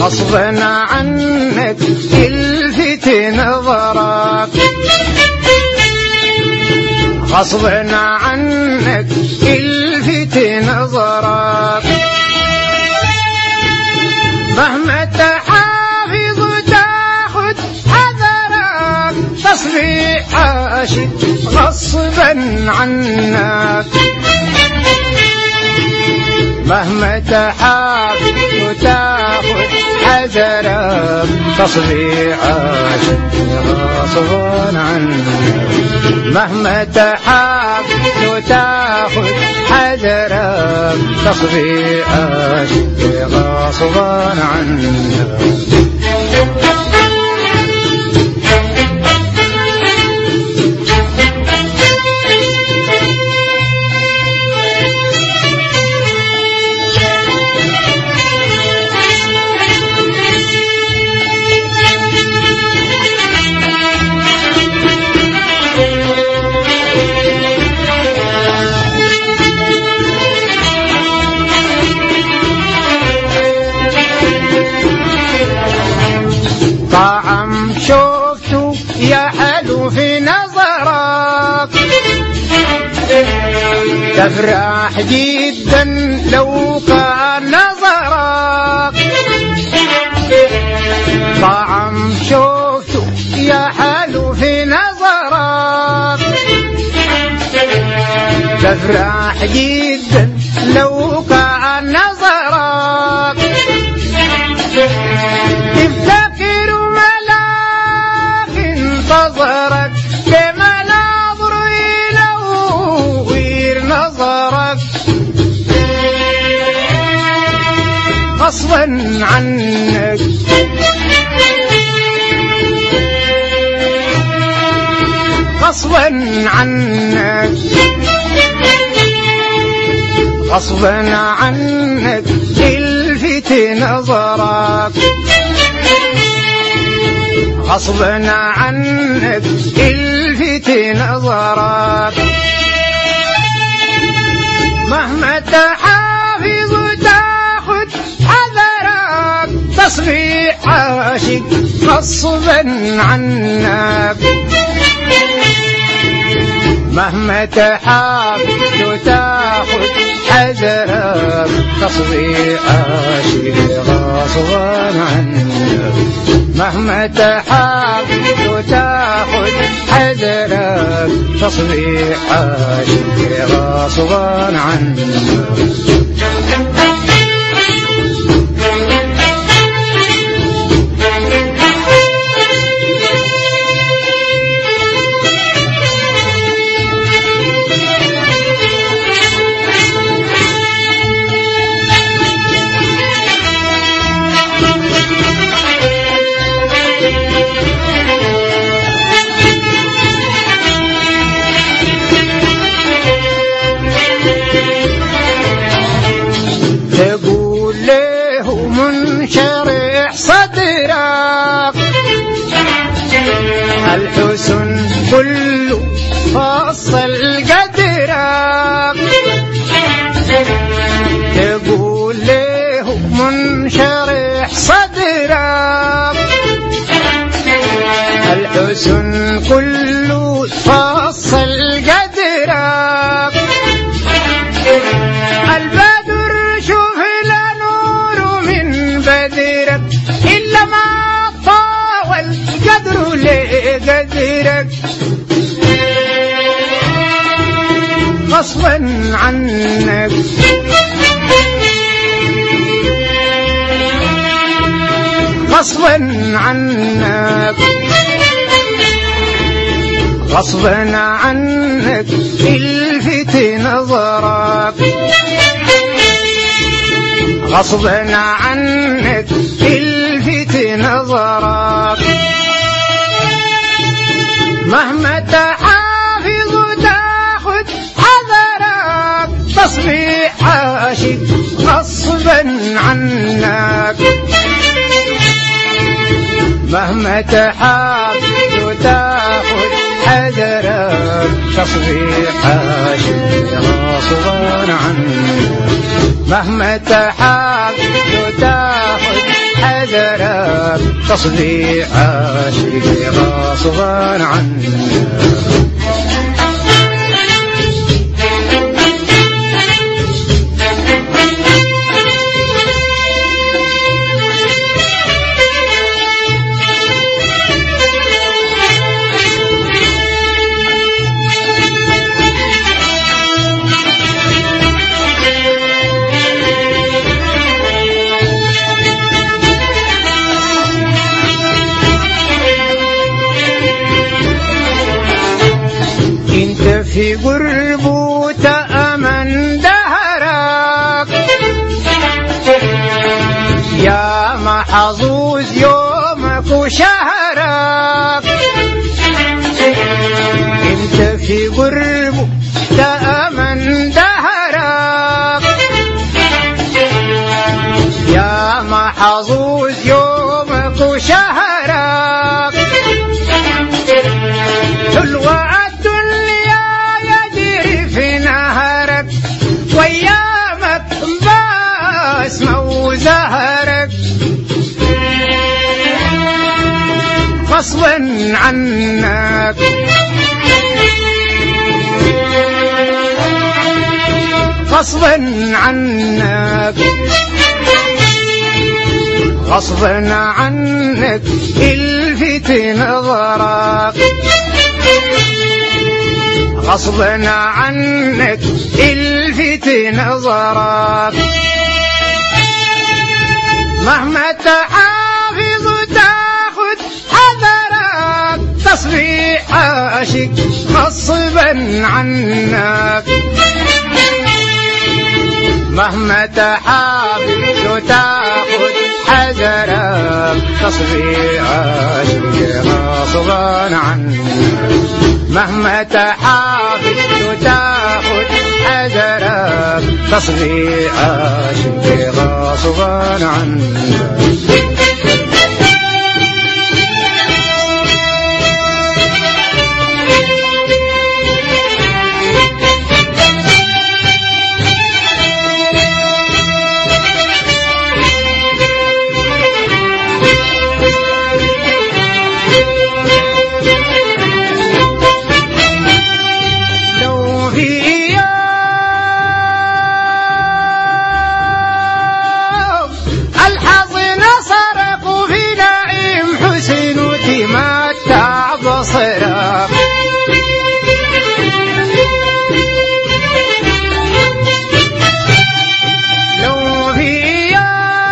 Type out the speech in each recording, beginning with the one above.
غصبا عنك يلفت نظرك غصبا عنك يلفت نظرك مهما تحافظ تاخد حذرك تصبح عاشق غصبا عنك مهما تحافظ تاخد حذرك تصبح عاشق غصبا عنك مهما تحافظ تاخد حذرك تصبح عاشق غصبا عنك طعم شفته يا حلو في نظرك تفرح جدا لو كان نظرك طعم شفته يا حلو في نظرك تفرح جدا لو كان نظرك تفتكر ملاك انتظرك بمناظر يلوير نظرك غصبا عنك غصبا عنك غصبا عنك يلفت نظرك غصبا عنك يلفت نظرك مهما تحافظ تاخد حذرك تصبح عاشق غصبا عنك مهما تحافظ تاخد حذرك تصبح عاشق غصبا عنك مهما تحافظ تاخد حذرك تصبح عاشق غصبا عنك تقول له منشرح صدرك الحسن كله فصل قدرك تقول له منشرح صدرك الحسن كله فصل قدرك البدر شوف له نور من بدرك إلا ما طاول قدره لقدرك غصبا عنك غصبا عنك غصبا عنك الفت نظرك غصبا عنك الفت نظرك مهما تحافظ تاخد حذرك تصبح عاشق غصبا عنك مهما تحافظ تاخد حذرك تصبح عاشق غصبا عنك مهما تحافظ تاخد حذرك تصبيح عاشق غصبا عنا انت في قرب وتأمن دهرك يا محظوظ يومك وشهرك انت في قرب تأمن دهرك يا محظوظ يومك وشهرك حلوة الدنيا يجري في نهرك وايامك باسمة وزهرك غصبا عنك غصبا عنك غصبا عنك الفت نظرك غصبا عنك الفت نظرك مهما تحافظ تاخد حذرك تصبيح عاشق غصبا عنك مهما تحافظ تاخد حذرك تصبيح عاشق غصبا عنك مهما تحافظ تاخد حذرك تصبيح عاشق غصبا عنك لو في يوم الحظ نصرك وفي نعيم حسين وتمتع بصرك لو في يوم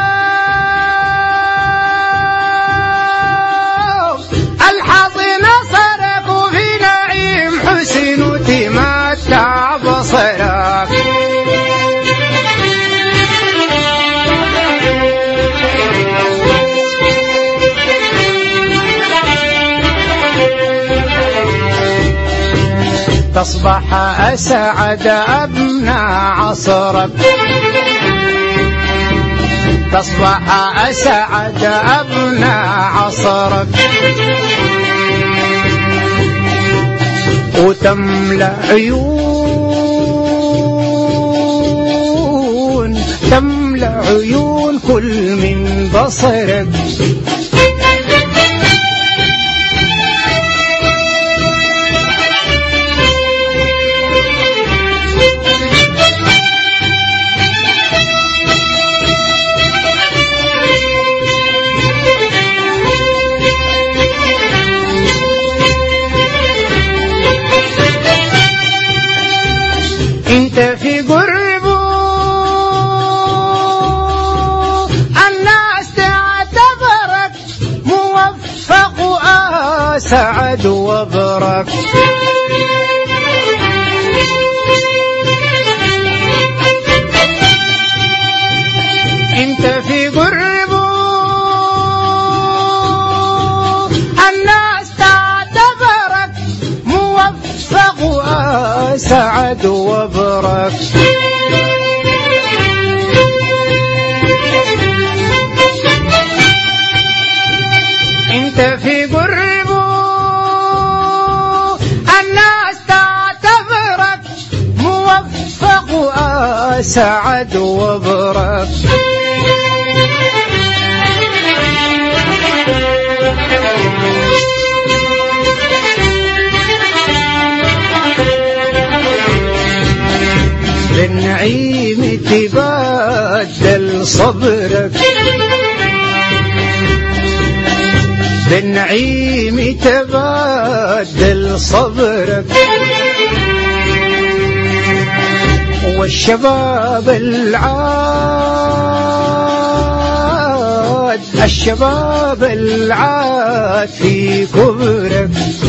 الحظ نصرك وفي نعيم حسين وتمتع بصرك تصبح أسعد أبناء عصرك تصبح أسعد أبناء عصرك وتملأ عيون تملأ عيون كل من بصرك انت في قربه الناس تعتبرك موفق واسعد وبرك انت في قربه الناس تعتبرك موفق واسعد وبرك انت في قربه الناس تعتبرك موفق واسعد وبرك بالنعيم تبدل صبرك بالنعيم تبدل صبرك والشباب العاد الشباب العاد في كبرك